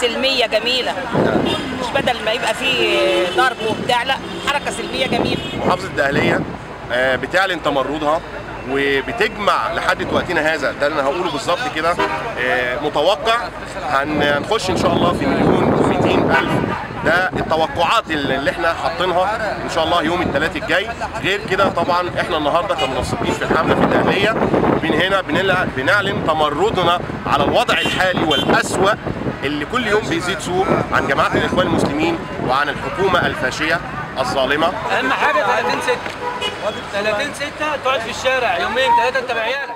سلميه جميله مش بدل ما يبقى فيه ضرب وبتاع لا حركه سلميه جميله محافظه الدهليه آه، بتعلن تمردها وبتجمع لحد وقتنا هذا ده اللي انا هقوله بالظبط كده آه، متوقع هن- هنخش ان شاء الله في مليون و200 الف ده التوقعات اللي اللي احنا حاطينها ان شاء الله يوم الثلاث الجاي غير كده طبعا احنا النهارده كمنسقين في الحمله في الدهليه من هنا بنلع- بنعلن تمردنا على الوضع الحالي والاسوأ اللي كل يوم بيزيد سوء عن جماعه الاخوان المسلمين وعن الحكومه الفاشيه الظالمه اهم حاجه 30 6 30 6 تقعد في الشارع يومين ثلاثه انت بعيالك